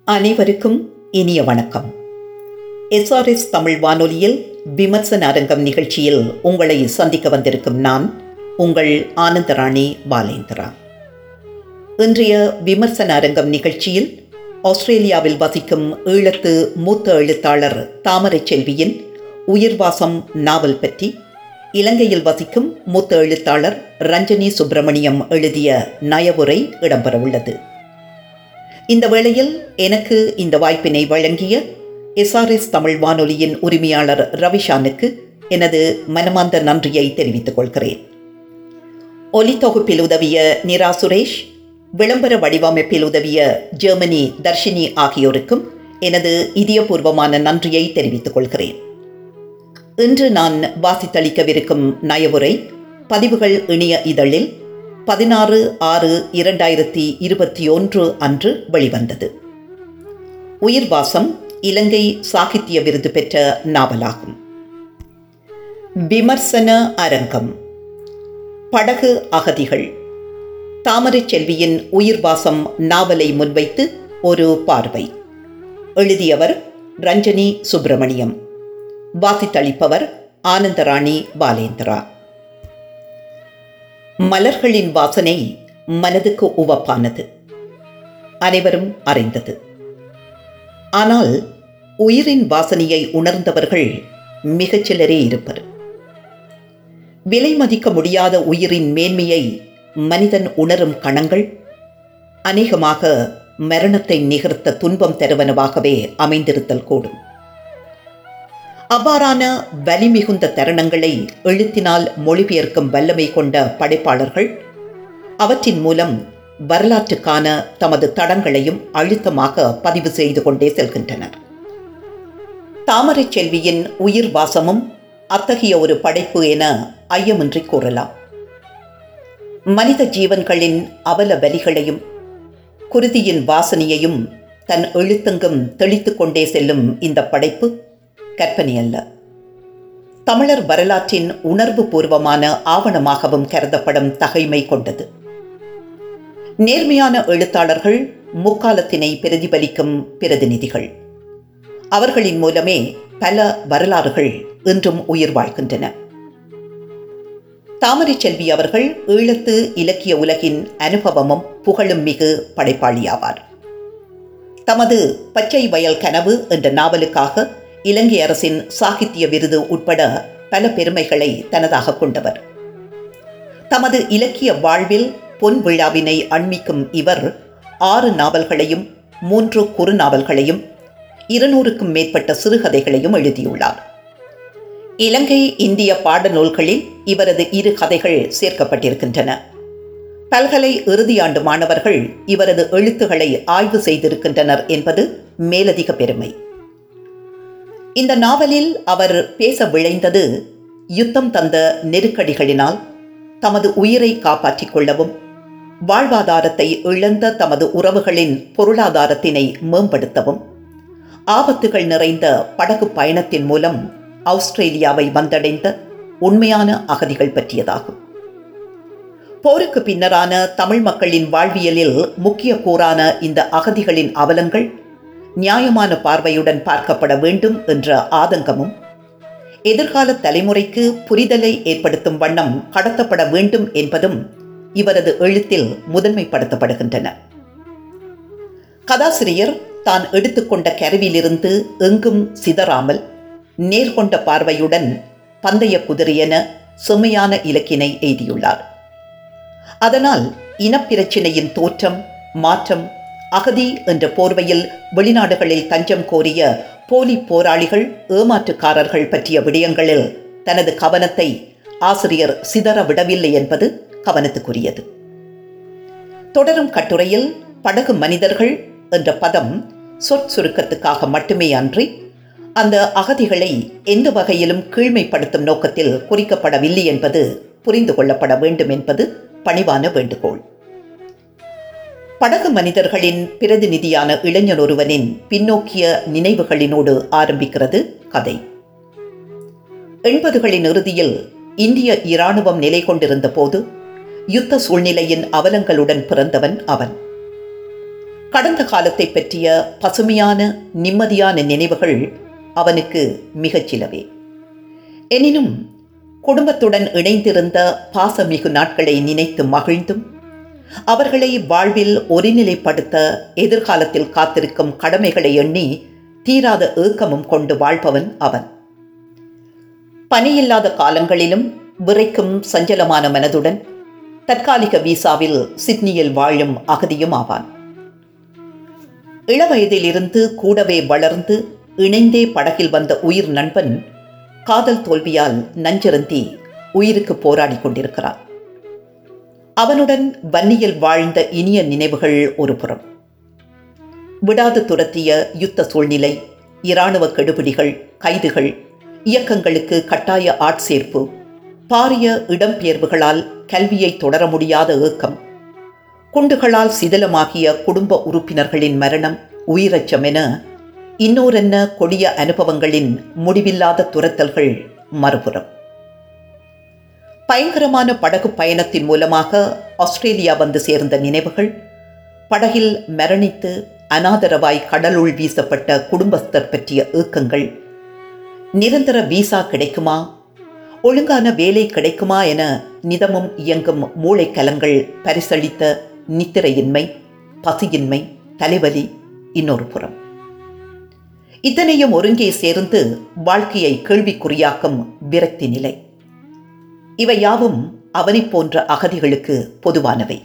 அனைவருக்கும் இனிய வணக்கம் எஸ்ஆர்எஸ் தமிழ் வானொலியில் விமர்சன அரங்கம் நிகழ்ச்சியில் உங்களை சந்திக்க வந்திருக்கும் நான் உங்கள் ஆனந்தராணி பாலேந்திரா இன்றைய விமர்சன அரங்கம் நிகழ்ச்சியில் ஆஸ்திரேலியாவில் வசிக்கும் ஈழத்து மூத்த எழுத்தாளர் தாமரை செல்வியின் உயிர்வாசம் நாவல் பற்றி இலங்கையில் வசிக்கும் மூத்த எழுத்தாளர் ரஞ்சனி சுப்பிரமணியம் எழுதிய நயவுரை இடம்பெறவுள்ளது இந்த வேளையில் எனக்கு இந்த வாய்ப்பினை வழங்கிய எஸ்ஆர்எஸ் தமிழ் வானொலியின் உரிமையாளர் ரவிஷானுக்கு எனது மனமார்ந்த நன்றியை தெரிவித்துக் கொள்கிறேன் ஒலித்தொகுப்பில் உதவிய நிரா சுரேஷ் விளம்பர வடிவமைப்பில் உதவிய ஜெர்மனி தர்ஷினி ஆகியோருக்கும் எனது இதயபூர்வமான நன்றியை தெரிவித்துக் கொள்கிறேன் இன்று நான் வாசித்தளிக்கவிருக்கும் நயவுரை பதிவுகள் இணைய இதழில் பதினாறு ஆறு இரண்டாயிரத்தி இருபத்தி ஒன்று அன்று வெளிவந்தது உயிர்வாசம் இலங்கை சாகித்ய விருது பெற்ற நாவலாகும் விமர்சன அரங்கம் படகு அகதிகள் தாமரை செல்வியின் உயிர்வாசம் நாவலை முன்வைத்து ஒரு பார்வை எழுதியவர் ரஞ்சனி சுப்பிரமணியம் வாசித்தளிப்பவர் ஆனந்தராணி பாலேந்திரா மலர்களின் வாசனை மனதுக்கு உவப்பானது அனைவரும் அறிந்தது ஆனால் உயிரின் வாசனையை உணர்ந்தவர்கள் மிகச்சிலரே இருப்பர் விலை மதிக்க முடியாத உயிரின் மேன்மையை மனிதன் உணரும் கணங்கள் அநேகமாக மரணத்தை நிகழ்த்த துன்பம் தருவனவாகவே அமைந்திருத்தல் கூடும் அவ்வாறான வலிமிகுந்த தருணங்களை எழுத்தினால் மொழிபெயர்க்கும் வல்லமை கொண்ட படைப்பாளர்கள் அவற்றின் மூலம் வரலாற்றுக்கான தமது தடங்களையும் அழுத்தமாக பதிவு செய்து கொண்டே செல்கின்றனர் தாமரை செல்வியின் உயிர் வாசமும் அத்தகைய ஒரு படைப்பு என ஐயமின்றி கூறலாம் மனித ஜீவன்களின் அவல வலிகளையும் குருதியின் வாசனையையும் தன் எழுத்தெங்கும் தெளித்து கொண்டே செல்லும் இந்த படைப்பு கற்பனை அல்ல தமிழர் வரலாற்றின் உணர்வு பூர்வமான ஆவணமாகவும் கருதப்படும் தகைமை கொண்டது நேர்மையான எழுத்தாளர்கள் முக்காலத்தினை பிரதிபலிக்கும் பிரதிநிதிகள் அவர்களின் மூலமே பல வரலாறுகள் இன்றும் உயிர் வாழ்கின்றன தாமரை செல்வி அவர்கள் ஈழத்து இலக்கிய உலகின் அனுபவமும் புகழும் மிகு படைப்பாளியாவார் தமது பச்சை வயல் கனவு என்ற நாவலுக்காக இலங்கை அரசின் சாகித்ய விருது உட்பட பல பெருமைகளை தனதாக கொண்டவர் தமது இலக்கிய வாழ்வில் பொன் விழாவினை அண்மிக்கும் இவர் ஆறு நாவல்களையும் மூன்று குறுநாவல்களையும் இருநூறுக்கும் மேற்பட்ட சிறுகதைகளையும் எழுதியுள்ளார் இலங்கை இந்திய பாடநூல்களில் இவரது இரு கதைகள் சேர்க்கப்பட்டிருக்கின்றன பல்கலை இறுதியாண்டு மாணவர்கள் இவரது எழுத்துக்களை ஆய்வு செய்திருக்கின்றனர் என்பது மேலதிக பெருமை இந்த நாவலில் அவர் பேச விளைந்தது யுத்தம் தந்த நெருக்கடிகளினால் தமது உயிரை காப்பாற்றிக் கொள்ளவும் வாழ்வாதாரத்தை இழந்த தமது உறவுகளின் பொருளாதாரத்தினை மேம்படுத்தவும் ஆபத்துகள் நிறைந்த படகு பயணத்தின் மூலம் ஆஸ்திரேலியாவை வந்தடைந்த உண்மையான அகதிகள் பற்றியதாகும் போருக்கு பின்னரான தமிழ் மக்களின் வாழ்வியலில் முக்கிய கூறான இந்த அகதிகளின் அவலங்கள் நியாயமான பார்வையுடன் பார்க்கப்பட வேண்டும் என்ற ஆதங்கமும் எதிர்கால தலைமுறைக்கு புரிதலை ஏற்படுத்தும் வண்ணம் கடத்தப்பட வேண்டும் என்பதும் இவரது எழுத்தில் முதன்மைப்படுத்தப்படுகின்றன கதாசிரியர் தான் எடுத்துக்கொண்ட கருவிலிருந்து எங்கும் சிதறாமல் நேர்கொண்ட பார்வையுடன் பந்தய குதிரையென செம்மையான இலக்கினை எய்தியுள்ளார் அதனால் இனப்பிரச்சினையின் தோற்றம் மாற்றம் அகதி என்ற போர்வையில் வெளிநாடுகளில் தஞ்சம் கோரிய போலி போராளிகள் ஏமாற்றுக்காரர்கள் பற்றிய விடயங்களில் தனது கவனத்தை ஆசிரியர் சிதற விடவில்லை என்பது கவனத்துக்குரியது தொடரும் கட்டுரையில் படகு மனிதர்கள் என்ற பதம் சொற்சுருக்கத்துக்காக மட்டுமே அன்றி அந்த அகதிகளை எந்த வகையிலும் கீழ்மைப்படுத்தும் நோக்கத்தில் குறிக்கப்படவில்லை என்பது புரிந்து கொள்ளப்பட வேண்டும் என்பது பணிவான வேண்டுகோள் படகு மனிதர்களின் பிரதிநிதியான இளைஞர் ஒருவனின் பின்னோக்கிய நினைவுகளினோடு ஆரம்பிக்கிறது கதை எண்பதுகளின் இறுதியில் இந்திய இராணுவம் நிலை கொண்டிருந்த போது யுத்த சூழ்நிலையின் அவலங்களுடன் பிறந்தவன் அவன் கடந்த காலத்தை பற்றிய பசுமையான நிம்மதியான நினைவுகள் அவனுக்கு மிகச் சிலவே எனினும் குடும்பத்துடன் இணைந்திருந்த பாசமிகு நாட்களை நினைத்து மகிழ்ந்தும் அவர்களை வாழ்வில் ஒருநிலைப்படுத்த எதிர்காலத்தில் காத்திருக்கும் கடமைகளை எண்ணி தீராத ஏக்கமும் கொண்டு வாழ்பவன் அவன் பணியில்லாத காலங்களிலும் விரைக்கும் சஞ்சலமான மனதுடன் தற்காலிக வீசாவில் சிட்னியில் வாழும் அகதியும் ஆவான் இளவயதிலிருந்து கூடவே வளர்ந்து இணைந்தே படகில் வந்த உயிர் நண்பன் காதல் தோல்வியால் நஞ்சிருந்தி உயிருக்கு போராடி கொண்டிருக்கிறான் அவனுடன் வன்னியில் வாழ்ந்த இனிய நினைவுகள் ஒரு புறம் விடாது துரத்திய யுத்த சூழ்நிலை இராணுவ கெடுபிடிகள் கைதுகள் இயக்கங்களுக்கு கட்டாய ஆட்சேர்ப்பு பாரிய இடம்பெயர்வுகளால் கல்வியை தொடர முடியாத ஏக்கம் குண்டுகளால் சிதிலமாகிய குடும்ப உறுப்பினர்களின் மரணம் உயிரச்சம் என இன்னோரென்ன கொடிய அனுபவங்களின் முடிவில்லாத துரத்தல்கள் மறுபுறம் பயங்கரமான படகு பயணத்தின் மூலமாக ஆஸ்திரேலியா வந்து சேர்ந்த நினைவுகள் படகில் மரணித்து அனாதரவாய் கடலுள் வீசப்பட்ட குடும்பஸ்தர் பற்றிய ஏக்கங்கள் நிரந்தர வீசா கிடைக்குமா ஒழுங்கான வேலை கிடைக்குமா என நிதமும் இயங்கும் மூளைக்கலங்கள் பரிசளித்த நித்திரையின்மை பசியின்மை தலைவலி இன்னொரு புறம் இத்தனையும் ஒருங்கே சேர்ந்து வாழ்க்கையை கேள்விக்குறியாக்கும் விரக்தி நிலை இவை யாவும் அவனை போன்ற அகதிகளுக்கு பொதுவானவை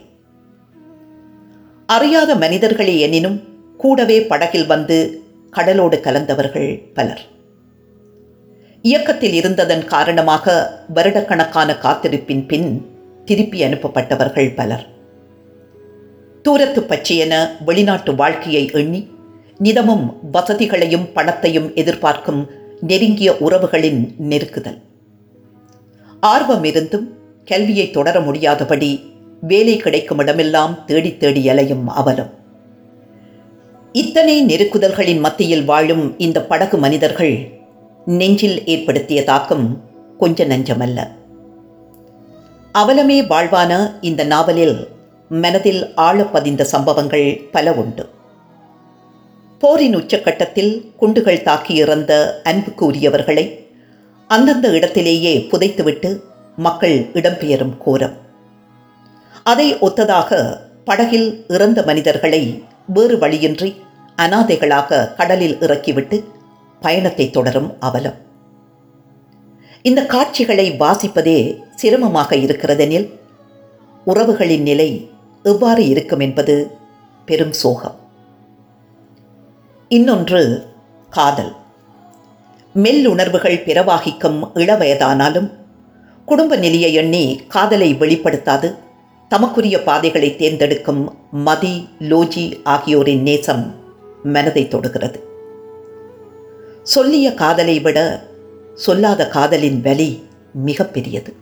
அறியாத மனிதர்களே எனினும் கூடவே படகில் வந்து கடலோடு கலந்தவர்கள் பலர் இயக்கத்தில் இருந்ததன் காரணமாக வருடக்கணக்கான காத்திருப்பின் பின் திருப்பி அனுப்பப்பட்டவர்கள் பலர் தூரத்து பச்சையென வெளிநாட்டு வாழ்க்கையை எண்ணி நிதமும் வசதிகளையும் பணத்தையும் எதிர்பார்க்கும் நெருங்கிய உறவுகளின் நெருக்குதல் ஆர்வம் இருந்தும் கல்வியை தொடர முடியாதபடி வேலை கிடைக்கும் இடமெல்லாம் தேடி தேடி அலையும் அவலம் இத்தனை நெருக்குதல்களின் மத்தியில் வாழும் இந்த படகு மனிதர்கள் நெஞ்சில் ஏற்படுத்திய தாக்கம் கொஞ்ச நஞ்சமல்ல அவலமே வாழ்வான இந்த நாவலில் மனதில் ஆழப்பதிந்த சம்பவங்கள் பல உண்டு போரின் உச்சக்கட்டத்தில் குண்டுகள் தாக்கி இறந்த அன்புக்குரியவர்களை அந்தந்த இடத்திலேயே புதைத்துவிட்டு மக்கள் இடம்பெயரும் கோரம் அதை ஒத்ததாக படகில் இறந்த மனிதர்களை வேறு வழியின்றி அனாதைகளாக கடலில் இறக்கிவிட்டு பயணத்தை தொடரும் அவலம் இந்த காட்சிகளை வாசிப்பதே சிரமமாக இருக்கிறதெனில் உறவுகளின் நிலை எவ்வாறு இருக்கும் என்பது பெரும் சோகம் இன்னொன்று காதல் மெல்லுணர்வுகள் பிறவாகிக்கும் இளவயதானாலும் குடும்ப நிலையை எண்ணி காதலை வெளிப்படுத்தாது தமக்குரிய பாதைகளை தேர்ந்தெடுக்கும் மதி லோஜி ஆகியோரின் நேசம் மனதை தொடுகிறது சொல்லிய காதலை விட சொல்லாத காதலின் வலி மிகப்பெரியது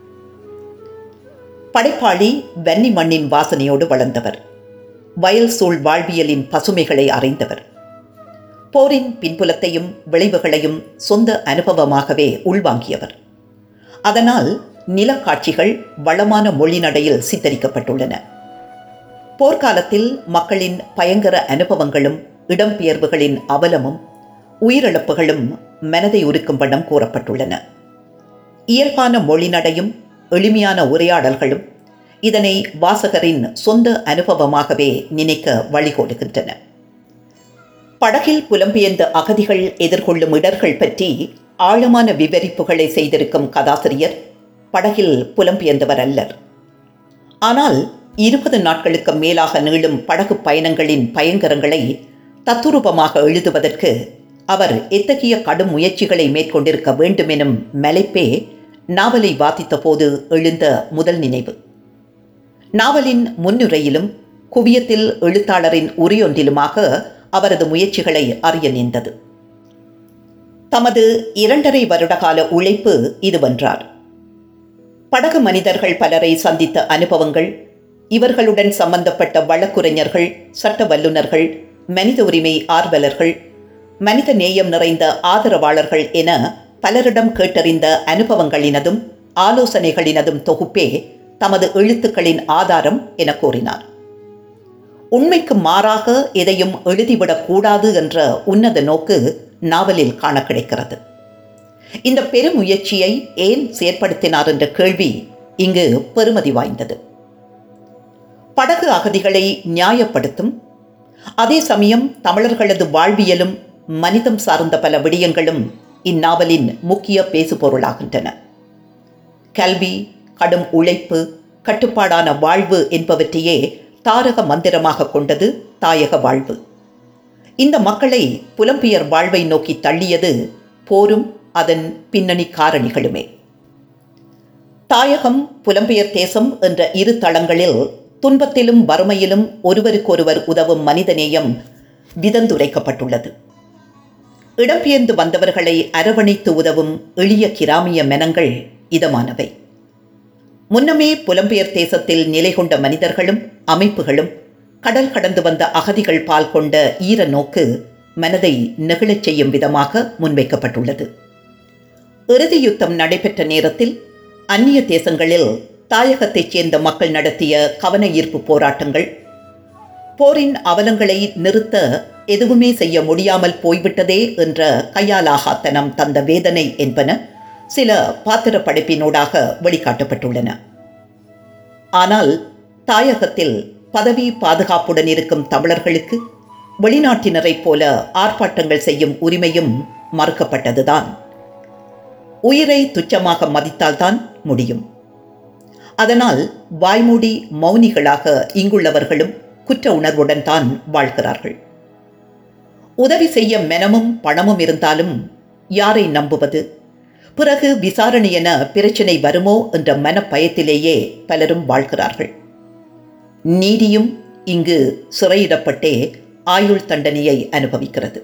படைப்பாளி வன்னி மண்ணின் வாசனையோடு வளர்ந்தவர் வயல் சூழ் வாழ்வியலின் பசுமைகளை அறிந்தவர் போரின் பின்புலத்தையும் விளைவுகளையும் சொந்த அனுபவமாகவே உள்வாங்கியவர் அதனால் நிலக்காட்சிகள் வளமான மொழி நடையில் சித்தரிக்கப்பட்டுள்ளன போர்க்காலத்தில் மக்களின் பயங்கர அனுபவங்களும் இடம்பெயர்வுகளின் அவலமும் உயிரிழப்புகளும் மனதை உருக்கும் வண்ணம் கூறப்பட்டுள்ளன இயல்பான மொழி நடையும் எளிமையான உரையாடல்களும் இதனை வாசகரின் சொந்த அனுபவமாகவே நினைக்க வழிகோடுகின்றன படகில் புலம்பெயர்ந்த அகதிகள் எதிர்கொள்ளும் இடர்கள் பற்றி ஆழமான விவரிப்புகளை செய்திருக்கும் கதாசிரியர் படகில் புலம்பெயர்ந்தவர் அல்லர் ஆனால் இருபது நாட்களுக்கு மேலாக நீளும் படகு பயணங்களின் பயங்கரங்களை தத்துரூபமாக எழுதுவதற்கு அவர் எத்தகைய கடும் முயற்சிகளை மேற்கொண்டிருக்க வேண்டுமெனும் மலைப்பே நாவலை வாசித்த போது எழுந்த முதல் நினைவு நாவலின் முன்னுரையிலும் குவியத்தில் எழுத்தாளரின் உரியொன்றிலுமாக அவரது முயற்சிகளை அறிய நேர்ந்தது தமது இரண்டரை வருடகால உழைப்பு இதுவென்றார் படகு மனிதர்கள் பலரை சந்தித்த அனுபவங்கள் இவர்களுடன் சம்பந்தப்பட்ட வழக்குரைஞர்கள் சட்ட வல்லுநர்கள் மனித உரிமை ஆர்வலர்கள் மனித நேயம் நிறைந்த ஆதரவாளர்கள் என பலரிடம் கேட்டறிந்த அனுபவங்களினதும் ஆலோசனைகளினதும் தொகுப்பே தமது எழுத்துக்களின் ஆதாரம் என கூறினார் உண்மைக்கு மாறாக எதையும் எழுதிவிடக்கூடாது என்ற உன்னத நோக்கு நாவலில் காண கிடைக்கிறது இந்த பெருமுயற்சியை ஏன் செயற்படுத்தினார் என்ற கேள்வி இங்கு பெருமதி வாய்ந்தது படகு அகதிகளை நியாயப்படுத்தும் அதே சமயம் தமிழர்களது வாழ்வியலும் மனிதம் சார்ந்த பல விடயங்களும் இந்நாவலின் முக்கிய பேசுபொருளாகின்றன கல்வி கடும் உழைப்பு கட்டுப்பாடான வாழ்வு என்பவற்றையே தாரக மந்திரமாக கொண்டது தாயக வாழ்வு இந்த மக்களை புலம்பெயர் வாழ்வை நோக்கி தள்ளியது போரும் அதன் பின்னணி காரணிகளுமே தாயகம் புலம்பெயர் தேசம் என்ற இரு தளங்களில் துன்பத்திலும் வறுமையிலும் ஒருவருக்கொருவர் உதவும் மனிதநேயம் விதந்துரைக்கப்பட்டுள்ளது இடம்பெயர்ந்து வந்தவர்களை அரவணைத்து உதவும் எளிய கிராமிய மெனங்கள் இதமானவை முன்னமே புலம்பெயர் தேசத்தில் நிலை கொண்ட மனிதர்களும் அமைப்புகளும் கடல் கடந்து வந்த அகதிகள் பால் கொண்ட ஈர நோக்கு மனதை நெகிழச் செய்யும் விதமாக முன்வைக்கப்பட்டுள்ளது இறுதி யுத்தம் நடைபெற்ற நேரத்தில் அந்நிய தேசங்களில் தாயகத்தைச் சேர்ந்த மக்கள் நடத்திய கவன ஈர்ப்பு போராட்டங்கள் போரின் அவலங்களை நிறுத்த எதுவுமே செய்ய முடியாமல் போய்விட்டதே என்ற கையாலாகாத்தனம் தந்த வேதனை என்பன சில பாத்திர படைப்பினூடாக வெளிக்காட்டப்பட்டுள்ளன ஆனால் தாயகத்தில் பதவி பாதுகாப்புடன் இருக்கும் தமிழர்களுக்கு வெளிநாட்டினரைப் போல ஆர்ப்பாட்டங்கள் செய்யும் உரிமையும் மறுக்கப்பட்டதுதான் உயிரை துச்சமாக மதித்தால்தான் முடியும் அதனால் வாய்மூடி மௌனிகளாக இங்குள்ளவர்களும் குற்ற உணர்வுடன் தான் வாழ்கிறார்கள் உதவி செய்ய மெனமும் பணமும் இருந்தாலும் யாரை நம்புவது பிறகு விசாரணை என பிரச்சனை வருமோ என்ற மனப்பயத்திலேயே பலரும் வாழ்கிறார்கள் நீதியும் இங்கு சிறையிடப்பட்டே ஆயுள் தண்டனையை அனுபவிக்கிறது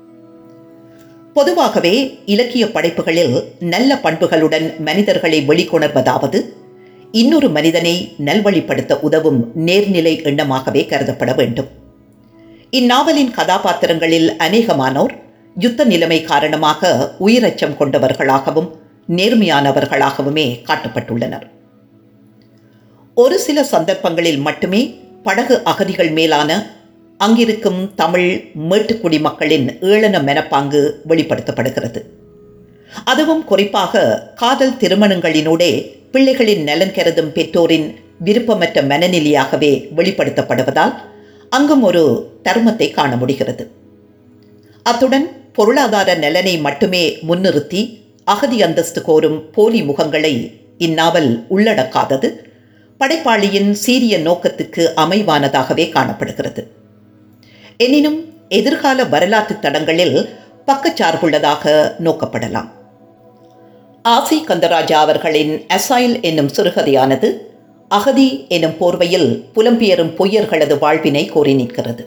பொதுவாகவே இலக்கிய படைப்புகளில் நல்ல பண்புகளுடன் மனிதர்களை வெளிக்கொணர்வதாவது இன்னொரு மனிதனை நல்வழிப்படுத்த உதவும் நேர்நிலை எண்ணமாகவே கருதப்பட வேண்டும் இந்நாவலின் கதாபாத்திரங்களில் அநேகமானோர் யுத்த நிலைமை காரணமாக உயிரச்சம் கொண்டவர்களாகவும் நேர்மையானவர்களாகவுமே காட்டப்பட்டுள்ளனர் ஒரு சில சந்தர்ப்பங்களில் மட்டுமே படகு அகதிகள் மேலான அங்கிருக்கும் தமிழ் மேட்டுக்குடி மக்களின் ஏளன மெனப்பாங்கு வெளிப்படுத்தப்படுகிறது அதுவும் குறிப்பாக காதல் திருமணங்களினூடே பிள்ளைகளின் நலன் கருதும் பெற்றோரின் விருப்பமற்ற மனநிலையாகவே வெளிப்படுத்தப்படுவதால் அங்கும் ஒரு தர்மத்தை காண முடிகிறது அத்துடன் பொருளாதார நலனை மட்டுமே முன்னிறுத்தி அகதி அந்தஸ்து கோரும் போலி முகங்களை இந்நாவல் உள்ளடக்காதது படைப்பாளியின் சீரிய நோக்கத்துக்கு அமைவானதாகவே காணப்படுகிறது எனினும் எதிர்கால வரலாற்று தடங்களில் பக்கச்சார்புள்ளதாக நோக்கப்படலாம் ஆசி கந்தராஜா அவர்களின் அசைல் என்னும் சிறுகதையானது அகதி எனும் போர்வையில் புலம்பெயரும் பொய்யர்களது வாழ்வினை கோரி நிற்கிறது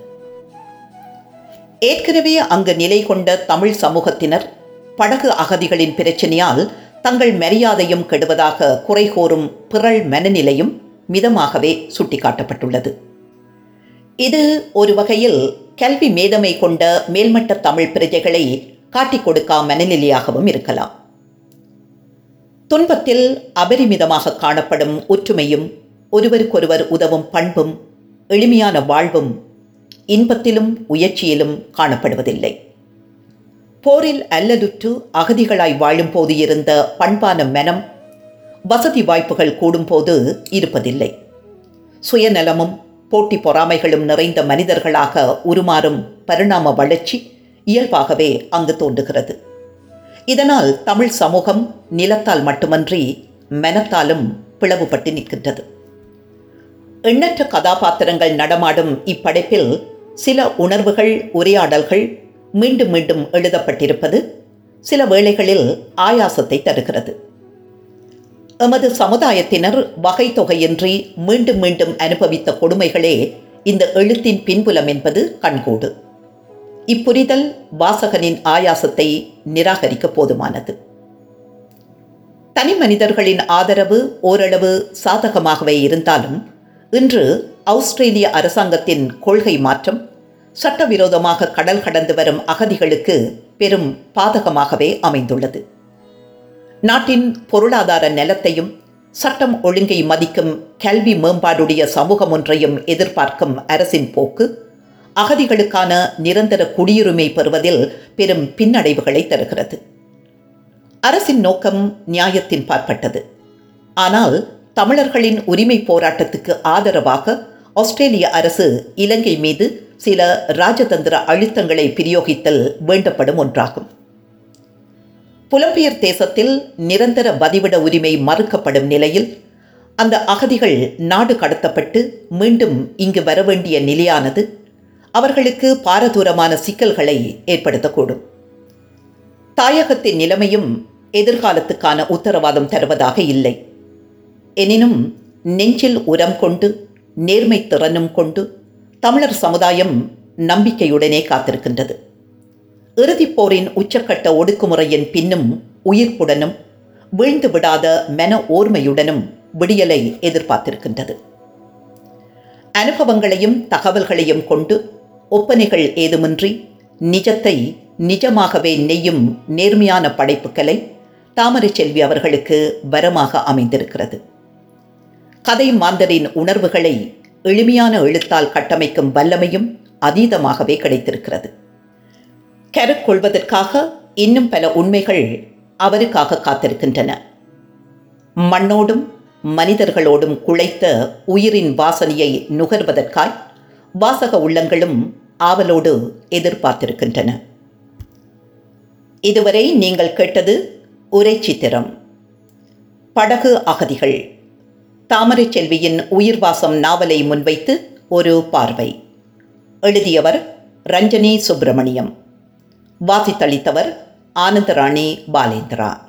ஏற்கனவே அங்கு நிலை கொண்ட தமிழ் சமூகத்தினர் படகு அகதிகளின் பிரச்சனையால் தங்கள் மரியாதையும் கெடுவதாக குறை கூறும் பிறள் மனநிலையும் மிதமாகவே சுட்டிக்காட்டப்பட்டுள்ளது இது ஒரு வகையில் கல்வி மேதமை கொண்ட மேல்மட்ட தமிழ் பிரஜைகளை காட்டிக் கொடுக்கா மனநிலையாகவும் இருக்கலாம் துன்பத்தில் அபரிமிதமாக காணப்படும் ஒற்றுமையும் ஒருவருக்கொருவர் உதவும் பண்பும் எளிமையான வாழ்வும் இன்பத்திலும் உயர்ச்சியிலும் காணப்படுவதில்லை போரில் அல்லலுற்று அகதிகளாய் வாழும்போது இருந்த பண்பான மனம் வசதி வாய்ப்புகள் கூடும்போது இருப்பதில்லை சுயநலமும் போட்டி பொறாமைகளும் நிறைந்த மனிதர்களாக உருமாறும் பரிணாம வளர்ச்சி இயல்பாகவே அங்கு தோன்றுகிறது இதனால் தமிழ் சமூகம் நிலத்தால் மட்டுமன்றி மனத்தாலும் பிளவுபட்டு நிற்கின்றது எண்ணற்ற கதாபாத்திரங்கள் நடமாடும் இப்படைப்பில் சில உணர்வுகள் உரையாடல்கள் மீண்டும் மீண்டும் எழுதப்பட்டிருப்பது சில வேளைகளில் ஆயாசத்தை தருகிறது எமது சமுதாயத்தினர் வகை தொகையின்றி மீண்டும் மீண்டும் அனுபவித்த கொடுமைகளே இந்த எழுத்தின் பின்புலம் என்பது கண்கூடு இப்புரிதல் வாசகனின் ஆயாசத்தை நிராகரிக்க போதுமானது தனி மனிதர்களின் ஆதரவு ஓரளவு சாதகமாகவே இருந்தாலும் இன்று ஆஸ்திரேலிய அரசாங்கத்தின் கொள்கை மாற்றம் சட்டவிரோதமாக கடல் கடந்து வரும் அகதிகளுக்கு பெரும் பாதகமாகவே அமைந்துள்ளது நாட்டின் பொருளாதார நிலத்தையும் சட்டம் ஒழுங்கை மதிக்கும் கல்வி மேம்பாடுடைய சமூகம் ஒன்றையும் எதிர்பார்க்கும் அரசின் போக்கு அகதிகளுக்கான நிரந்தர குடியுரிமை பெறுவதில் பெரும் பின்னடைவுகளை தருகிறது அரசின் நோக்கம் நியாயத்தின் பாற்பட்டது ஆனால் தமிழர்களின் உரிமை போராட்டத்துக்கு ஆதரவாக ஆஸ்திரேலிய அரசு இலங்கை மீது சில ராஜதந்திர அழுத்தங்களை பிரயோகித்தல் வேண்டப்படும் ஒன்றாகும் புலம்பெயர் தேசத்தில் நிரந்தர பதிவிட உரிமை மறுக்கப்படும் நிலையில் அந்த அகதிகள் நாடு கடத்தப்பட்டு மீண்டும் இங்கு வர வேண்டிய நிலையானது அவர்களுக்கு பாரதூரமான சிக்கல்களை ஏற்படுத்தக்கூடும் தாயகத்தின் நிலைமையும் எதிர்காலத்துக்கான உத்தரவாதம் தருவதாக இல்லை எனினும் நெஞ்சில் உரம் கொண்டு நேர்மை திறனும் கொண்டு தமிழர் சமுதாயம் நம்பிக்கையுடனே காத்திருக்கின்றது இறுதிப் போரின் உச்சக்கட்ட ஒடுக்குமுறையின் பின்னும் உயிர்ப்புடனும் வீழ்ந்து விடாத மன ஓர்மையுடனும் விடியலை எதிர்பார்த்திருக்கின்றது அனுபவங்களையும் தகவல்களையும் கொண்டு ஒப்பனைகள் ஏதுமின்றி நிஜத்தை நிஜமாகவே நெய்யும் நேர்மையான படைப்புகளை தாமரை செல்வி அவர்களுக்கு வரமாக அமைந்திருக்கிறது கதை மாந்தரின் உணர்வுகளை எளிமையான எழுத்தால் கட்டமைக்கும் வல்லமையும் அதீதமாகவே கிடைத்திருக்கிறது கருக்கொள்வதற்காக இன்னும் பல உண்மைகள் அவருக்காக காத்திருக்கின்றன மண்ணோடும் மனிதர்களோடும் குழைத்த உயிரின் வாசனையை நுகர்வதற்காய் வாசக உள்ளங்களும் ஆவலோடு எதிர்பார்த்திருக்கின்றன இதுவரை நீங்கள் கேட்டது உரை சித்திரம் படகு அகதிகள் தாமரை செல்வியின் உயிர்வாசம் நாவலை முன்வைத்து ஒரு பார்வை எழுதியவர் ரஞ்சனி சுப்பிரமணியம் வாசித்தளித்தவர் ஆனந்தராணி பாலேந்திரா